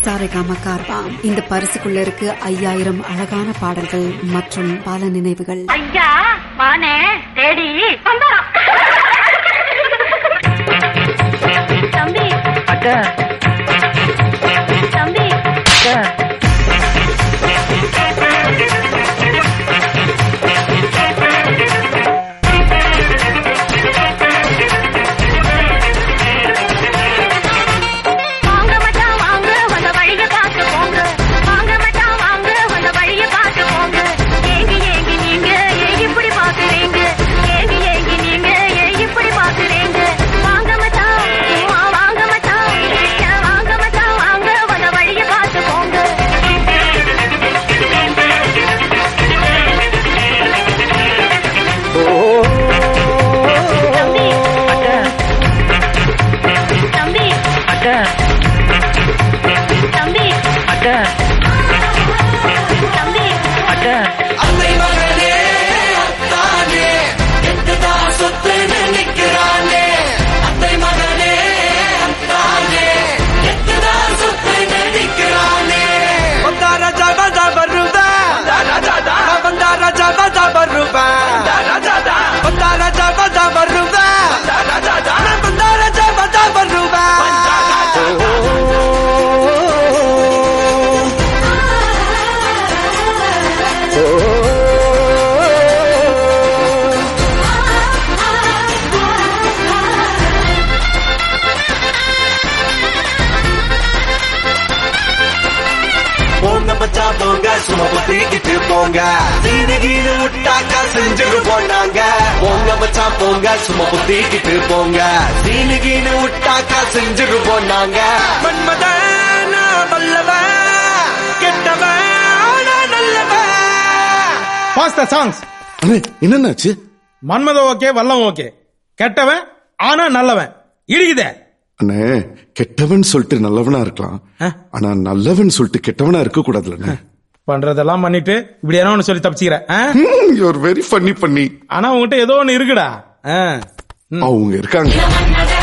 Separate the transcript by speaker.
Speaker 1: சாரேகாமா கார்வாம் இந்த பரிசுக்குள்ள இருக்கு ஐயாயிரம் அழகான பாடல்கள் மற்றும் பல நினைவுகள்
Speaker 2: ஐயா மானே தேடி வந்தாராம் தம்பி
Speaker 3: அக்கா
Speaker 2: தம்பி
Speaker 3: அக்கா
Speaker 2: வாங்க மச்சான் வாங்க வந்த வழிய பார்த்து போங்க வாங்க மச்சான் வாங்க வந்த வழிய பார்த்து போங்க ஏங்கி ஏங்கி நீங்க ஏன் இப்படி பாக்குறீங்க ஏங்கி ஏங்கி நீங்க ஏன் இப்படி பாக்குறீங்க வாங்க மச்சான் சும்மா வாங்க மச்சான் ஏன் வாங்க மச்சான் வாங்க வந்த வழிய பார்த்து போங்க தம்பி
Speaker 3: அக்கா
Speaker 2: தம்பி
Speaker 3: அக்கா
Speaker 2: தம்பி
Speaker 3: அக்கா
Speaker 2: தம்பி
Speaker 3: அக்கா
Speaker 4: அத்தை மகனே அத்தானே எட்டுதான் சொத்து நினைக்கிறானே அத்தை மகனே அத்தானே எட்டுதான் சொத்து நினைக்கிறானே வந்தா ராஜா வந்தா வருவேன் வந்தா ராஜா வந்தா வருவேன் வந்தா ராஜா வந்தா வருவேன் நான் வந்தா ராஜா வந்தா வருவேன் போங்க மச்சா போங்க சும்மா பத்திக்கிட்டு போங்க தீனு கீழு விட்டாக்கா செஞ்சுட்டு போனாங்க போங்க மச்சா போங்க சும்மா பத்திக்கிட்டு போங்க தீனு கீழு விட்டாக்கா செஞ்சுட்டு போனாங்க மன்மதன வல்லவன் கெட்டவன் நான் நல்லவன்
Speaker 5: பாஸ் த சாங்ஸ்
Speaker 6: அண்ணே என்னன்னாச்சு
Speaker 5: மன்மத ஓகே வல்லம் ஓகே கெட்டவன் ஆனா நல்லவன் இடிக்குதே
Speaker 6: அண்ணே கெட்டவன் சொல்லிட்டு நல்லவனா இருக்கலாம்
Speaker 5: ஆ?
Speaker 6: ஆனா நல்லவன் சொல்லிட்டு கெட்டவனா இருக்க கூடாதுல்ல
Speaker 5: பண்றதெல்லாம் பண்ணிட்டு இப்படி என்ன ஒண்ணு சொல்லி தப்பிச்சுக்கிறேன் ஆ?
Speaker 6: யூஆர் வெரி ஃபன்னி பண்ணி
Speaker 5: ஆனா உங்ககிட்ட ஏதோ ஒண்ணு இருக்குடா ஆ.
Speaker 6: அவங்க இருக்காங்க
Speaker 2: மன்மத